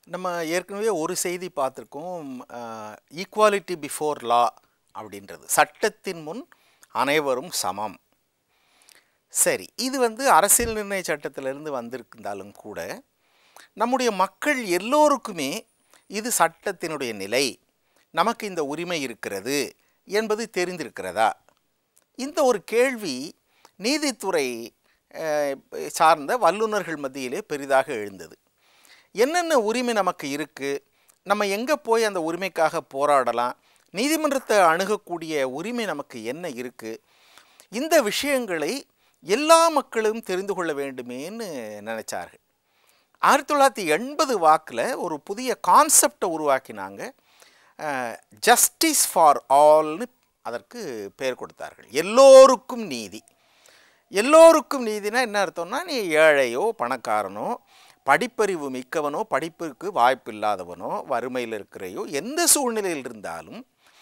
நம்ம ஏற்கனவே ஒரு செய்தி பார்த்துருக்கோம் ஈக்குவாலிட்டி பிஃபோர் லா அப்படின்றது சட்டத்தின் முன் அனைவரும் சமம் சரி இது வந்து அரசியல் நிர்ணய சட்டத்திலிருந்து வந்திருந்தாலும் கூட நம்முடைய மக்கள் எல்லோருக்குமே இது சட்டத்தினுடைய நிலை நமக்கு இந்த உரிமை இருக்கிறது என்பது தெரிந்திருக்கிறதா இந்த ஒரு கேள்வி நீதித்துறை அஹ், சார்ந்த வல்லுநர்கள் மத்தியிலே பெரிதாக எழுந்தது என்னென்ன உரிமை நமக்கு இருக்குது நம்ம எங்கே போய் அந்த உரிமைக்காக போராடலாம் நீதிமன்றத்தை அணுகக்கூடிய உரிமை நமக்கு என்ன இருக்குது இந்த விஷயங்களை எல்லா மக்களும் தெரிந்து கொள்ள வேண்டுமேன்னு நினச்சார்கள் ஆயிரத்தி தொள்ளாயிரத்தி எண்பது வாக்கில் ஒரு புதிய கான்செப்டை உருவாக்கினாங்க ஜஸ்டிஸ் ஃபார் ஆல்னு அதற்கு பெயர் கொடுத்தார்கள் எல்லோருக்கும் நீதி எல்லோருக்கும் நீதினா என்ன அர்த்தம்னா நீ ஏழையோ பணக்காரனோ படிப்பறிவு மிக்கவனோ படிப்பிற்கு வாய்ப்பில்லாதவனோ வறுமையில் இருக்கிறையோ எந்த சூழ்நிலையில் இருந்தாலும்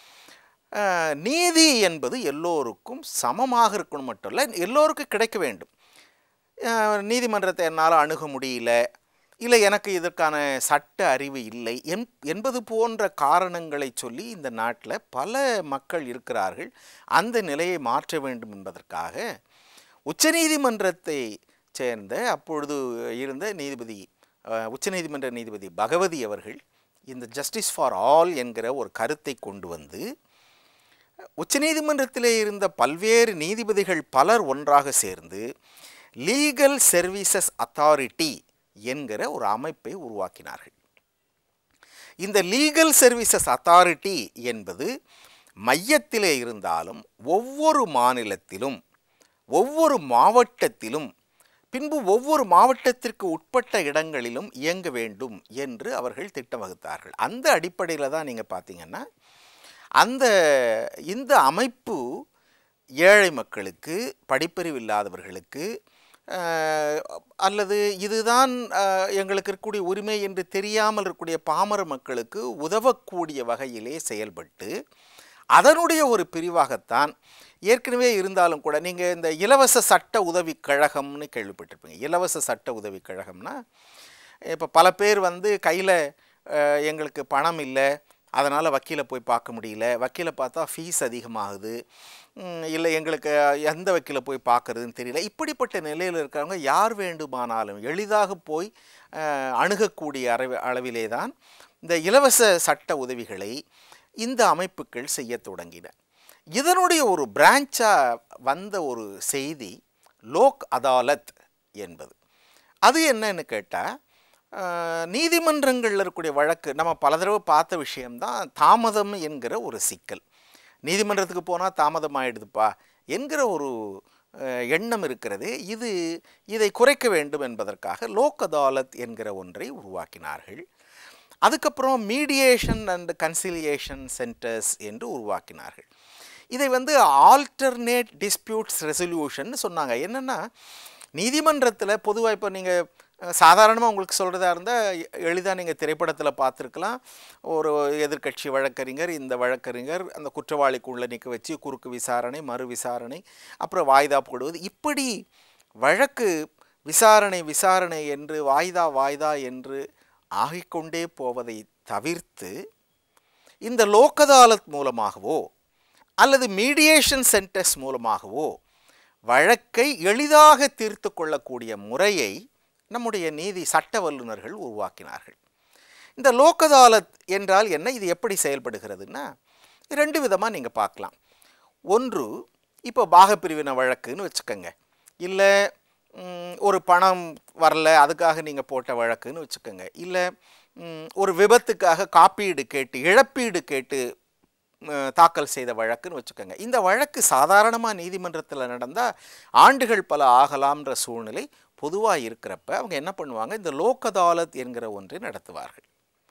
அஹ், நீதி என்பது எல்லோருக்கும் சமமாக இருக்கணும் மட்டும் இல்லை எல்லோருக்கும் கிடைக்க வேண்டும் அஹ், நீதிமன்றத்தை என்னால் அணுக முடியல இல்லை எனக்கு இதற்கான சட்ட அறிவு இல்லை என் என்பது போன்ற காரணங்களை சொல்லி இந்த நாட்டில் பல மக்கள் இருக்கிறார்கள் அந்த நிலையை மாற்ற வேண்டும் என்பதற்காக உச்சநீதிமன்றத்தை சேர்ந்த அப்பொழுது இருந்த நீதிபதி அஹ், உச்சநீதிமன்ற நீதிபதி பகவதி அவர்கள் இந்த ஜஸ்டிஸ் ஃபார் ஆல் என்கிற ஒரு கருத்தை கொண்டு வந்து உச்சநீதிமன்றத்திலே இருந்த பல்வேறு நீதிபதிகள் பலர் ஒன்றாக சேர்ந்து லீகல் சர்வீசஸ் அத்தாரிட்டி என்கிற ஒரு அமைப்பை உருவாக்கினார்கள் இந்த லீகல் சர்வீசஸ் அத்தாரிட்டி என்பது மையத்திலே இருந்தாலும் ஒவ்வொரு மாநிலத்திலும் ஒவ்வொரு மாவட்டத்திலும் பின்பு ஒவ்வொரு மாவட்டத்திற்கு உட்பட்ட இடங்களிலும் இயங்க வேண்டும் என்று அவர்கள் திட்டம் வகுத்தார்கள் அந்த அடிப்படையில் தான் நீங்கள் பார்த்தீங்கன்னா அந்த இந்த அமைப்பு ஏழை மக்களுக்கு படிப்பறிவு இல்லாதவர்களுக்கு அஹ், அல்லது இதுதான் அஹ், எங்களுக்கு இருக்கக்கூடிய உரிமை என்று தெரியாமல் இருக்கக்கூடிய பாமர மக்களுக்கு உதவக்கூடிய வகையிலே செயல்பட்டு அதனுடைய ஒரு பிரிவாகத்தான் ஏற்கனவே இருந்தாலும் கூட நீங்கள் இந்த இலவச சட்ட உதவி கழகம்னு கேள்விப்பட்டிருப்பீங்க இலவச சட்ட உதவி கழகம்னா இப்போ பல பேர் வந்து கையில் எங்களுக்கு பணம் இல்லை அதனால் வக்கீலை போய் பார்க்க முடியல வக்கீலை பார்த்தா ஃபீஸ் அதிகமாகுது ம், இல்லை எங்களுக்கு எந்த வக்கீலை போய் பார்க்கறதுன்னு தெரியல இப்படிப்பட்ட நிலையில் இருக்கிறவங்க யார் வேண்டுமானாலும் எளிதாக போய் அஹ், அணுகக்கூடிய அளவு அளவிலே தான் இந்த இலவச சட்ட உதவிகளை இந்த அமைப்புகள் செய்ய தொடங்கின இதனுடைய ஒரு பிரான்ச்சாக வந்த ஒரு செய்தி லோக் அதாலத் என்பது அது என்னன்னு கேட்டால் நீதிமன்றங்களில் இருக்கக்கூடிய வழக்கு நம்ம பல தடவை பார்த்த விஷயம்தான் தாமதம் என்கிற ஒரு சிக்கல் நீதிமன்றத்துக்கு போனால் தாமதம் ஆயிடுதுப்பா என்கிற ஒரு அஹ், எண்ணம் இருக்கிறது இது இதை குறைக்க வேண்டும் என்பதற்காக லோக் அதாலத் என்கிற ஒன்றை உருவாக்கினார்கள் அதுக்கப்புறம் மீடியேஷன் அண்ட் கன்சிலியேஷன் சென்டர்ஸ் என்று உருவாக்கினார்கள் இதை வந்து ஆல்டர்னேட் டிஸ்பியூட்ஸ் ரெசல்யூஷன் சொன்னாங்க என்னென்னா நீதிமன்றத்தில் பொதுவாக இப்போ நீங்கள் சாதாரணமாக உங்களுக்கு சொல்கிறதா இருந்தால் எளிதாக நீங்கள் திரைப்படத்தில் பார்த்துருக்கலாம் ஒரு எதிர்க்கட்சி வழக்கறிஞர் இந்த வழக்கறிஞர் அந்த குற்றவாளிக்குள்ளே நிற்க வச்சு குறுக்கு விசாரணை மறு விசாரணை அப்புறம் வாய்தா போடுவது இப்படி வழக்கு விசாரணை விசாரணை என்று வாய்தா வாய்தா என்று ஆகிக்கொண்டே போவதை தவிர்த்து இந்த லோக் அதாலத் மூலமாகவோ அல்லது மீடியேஷன் சென்டர்ஸ் மூலமாகவோ வழக்கை எளிதாக தீர்த்து கொள்ளக்கூடிய முறையை நம்முடைய நீதி சட்ட வல்லுநர்கள் உருவாக்கினார்கள் இந்த லோக் அதாலத் என்றால் என்ன இது எப்படி செயல்படுகிறதுன்னா ரெண்டு விதமாக நீங்கள் பார்க்கலாம் ஒன்று இப்போ பாகப்பிரிவினை வழக்குன்னு வச்சுக்கோங்க இல்லை ம், ஒரு பணம் வரல அதுக்காக நீங்கள் போட்ட வழக்குன்னு வச்சுக்கோங்க இல்லை ம், ஒரு விபத்துக்காக காப்பீடு கேட்டு இழப்பீடு கேட்டு ம், தாக்கல் செய்த வழக்குன்னு வச்சுக்கோங்க இந்த வழக்கு சாதாரணமாக நீதிமன்றத்தில் நடந்தால் ஆண்டுகள் பல ஆகலாம்ன்ற சூழ்நிலை பொதுவாக இருக்கிறப்ப அவங்க என்ன பண்ணுவாங்க இந்த லோக் அதாலத் என்கிற ஒன்றை நடத்துவார்கள்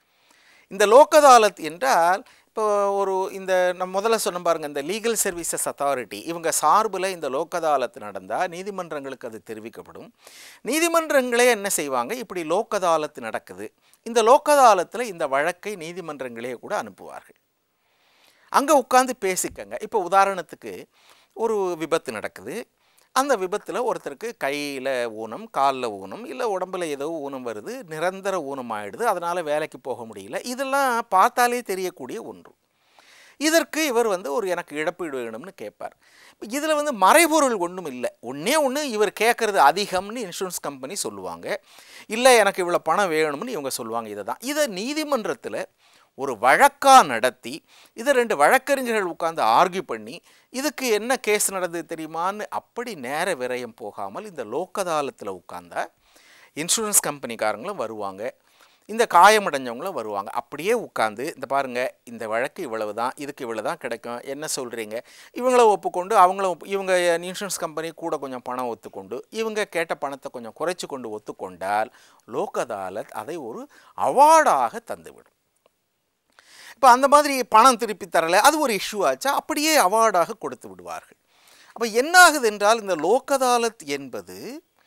இந்த லோக் அதாலத் என்றால் இப்போ ஒரு இந்த நம்ம முதல்ல சொன்ன பாருங்க இந்த லீகல் சர்வீசஸ் அத்தாரிட்டி இவங்க சார்பில் இந்த லோக் அதாலத் நடந்தால் நீதிமன்றங்களுக்கு அது தெரிவிக்கப்படும் நீதிமன்றங்களே என்ன செய்வாங்க இப்படி லோக் அதாலத் நடக்குது இந்த லோக் அதாலத்தில் இந்த வழக்கை நீதிமன்றங்களே கூட அனுப்புவார்கள் அங்கே உட்காந்து பேசிக்கங்க இப்போ உதாரணத்துக்கு ஒரு விபத்து நடக்குது அந்த விபத்தில் ஒருத்தருக்கு கையில் ஊனம் காலில் ஊனம் இல்லை உடம்புல ஏதோ ஊனம் வருது நிரந்தர ஊனம் ஆயிடுது அதனால் வேலைக்கு போக முடியல இதெல்லாம் பார்த்தாலே தெரியக்கூடிய ஒன்று இதற்கு இவர் வந்து ஒரு எனக்கு இழப்பீடு வேணும்னு கேட்பார் இதில் வந்து மறைபொருள் ஒன்றும் இல்லை ஒன்றே ஒன்று இவர் கேட்குறது அதிகம்னு இன்சூரன்ஸ் கம்பெனி சொல்லுவாங்க இல்லை எனக்கு இவ்வளோ பணம் வேணும்னு இவங்க சொல்லுவாங்க இதை தான் இதை நீதிமன்றத்தில் ஒரு வழக்காக நடத்தி இதை ரெண்டு வழக்கறிஞர்கள் உட்காந்து ஆர்கியூ பண்ணி இதுக்கு என்ன கேஸ் நடந்தது தெரியுமான்னு அப்படி நேர விரயம் போகாமல் இந்த லோக் அதாலத்தில் உட்காந்தா இன்சூரன்ஸ் கம்பெனிக்காரங்களும் வருவாங்க இந்த காயமடைஞ்சவங்களும் வருவாங்க அப்படியே உட்காந்து இந்த பாருங்க இந்த வழக்கு இவ்வளவு தான் இதுக்கு இவ்வளவு தான் கிடைக்கும் என்ன சொல்கிறீங்க இவங்கள ஒப்புக்கொண்டு அவங்கள ஒப்பு இவங்க இன்சூரன்ஸ் கம்பெனி கூட கொஞ்சம் பணம் ஒத்துக்கொண்டு இவங்க கேட்ட பணத்தை கொஞ்சம் குறைச்சி கொண்டு ஒத்துக்கொண்டால் லோக் அதாலத் அதை ஒரு அவார்டாக தந்துவிடும் இப்போ அந்த மாதிரி பணம் திருப்பி தரலை அது ஒரு இஷ்யூ ஆச்சா அப்படியே அவார்டாக கொடுத்து விடுவார்கள் அப்போ என்ன ஆகுது என்றால் இந்த லோக் அதாலத் என்பது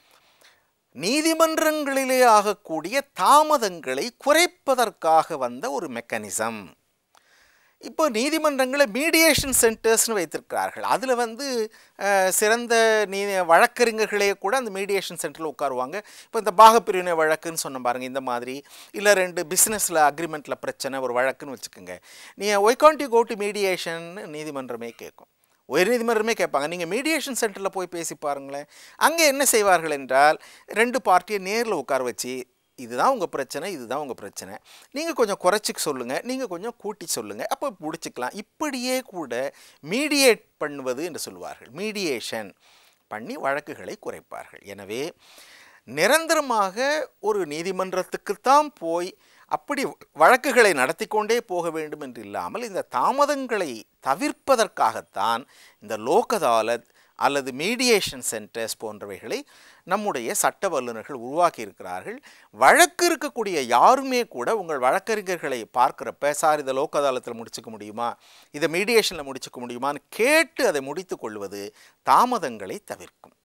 நீதிமன்றங்களிலே ஆகக்கூடிய தாமதங்களை குறைப்பதற்காக வந்த ஒரு மெக்கானிசம் இப்போ நீதிமன்றங்களை மீடியேஷன் சென்டர்ஸ்னு வைத்திருக்கிறார்கள் அதில் வந்து அஹ், சிறந்த நீ வழக்கறிஞர்களே கூட அந்த மீடியேஷன் சென்டரில் உட்காருவாங்க இப்போ இந்த பாகப்பிரிவினை வழக்குன்னு சொன்ன பாருங்க இந்த மாதிரி இல்லை ரெண்டு பிஸ்னஸில் அக்ரிமெண்ட்டில் பிரச்சனை ஒரு வழக்குன்னு வச்சுக்கோங்க நீ why can't you go to mediation நீதிமன்றமே கேட்கும் உயர் நீதிமன்றமே கேட்பாங்க நீங்கள் மீடியேஷன் சென்டரில் போய் பேசி பாருங்களேன் அங்கே என்ன செய்வார்கள் என்றால் ரெண்டு பார்ட்டியை நேரில் உட்கார வச்சு இதுதான் உங்கள் பிரச்சனை இதுதான் உங்கள் பிரச்சனை நீங்கள் கொஞ்சம் குறைச்சிக்க சொல்லுங்கள் நீங்கள் கொஞ்சம் கூட்டி சொல்லுங்கள் அப்போ முடிச்சுக்கலாம் இப்படியே கூட மீடியேட் பண்ணுவது என்று சொல்லுவார்கள் மீடியேஷன் பண்ணி வழக்குகளை குறைப்பார்கள் எனவே நிரந்தரமாக ஒரு நீதிமன்றத்துக்குத்தான் போய் அப்படி வழக்குகளை நடத்தி கொண்டே போக வேண்டும் என்று இல்லாமல் இந்த தாமதங்களை தவிர்ப்பதற்காகத்தான் இந்த லோக் அதாலத் அல்லது மீடியேஷன் சென்டர்ஸ் போன்றவைகளை நம்முடைய சட்ட வல்லுநர்கள் உருவாக்கி இருக்கிறார்கள் வழக்கு இருக்கக்கூடிய யாருமே கூட உங்கள் வழக்கறிஞர்களை பார்க்குறப்ப சார் இதை லோக் அதாலத்தில் முடிச்சுக்க முடியுமா இதை மீடியேஷனில் முடிச்சுக்க முடியுமான்னு கேட்டு அதை முடித்து கொள்வது தாமதங்களை தவிர்க்கும்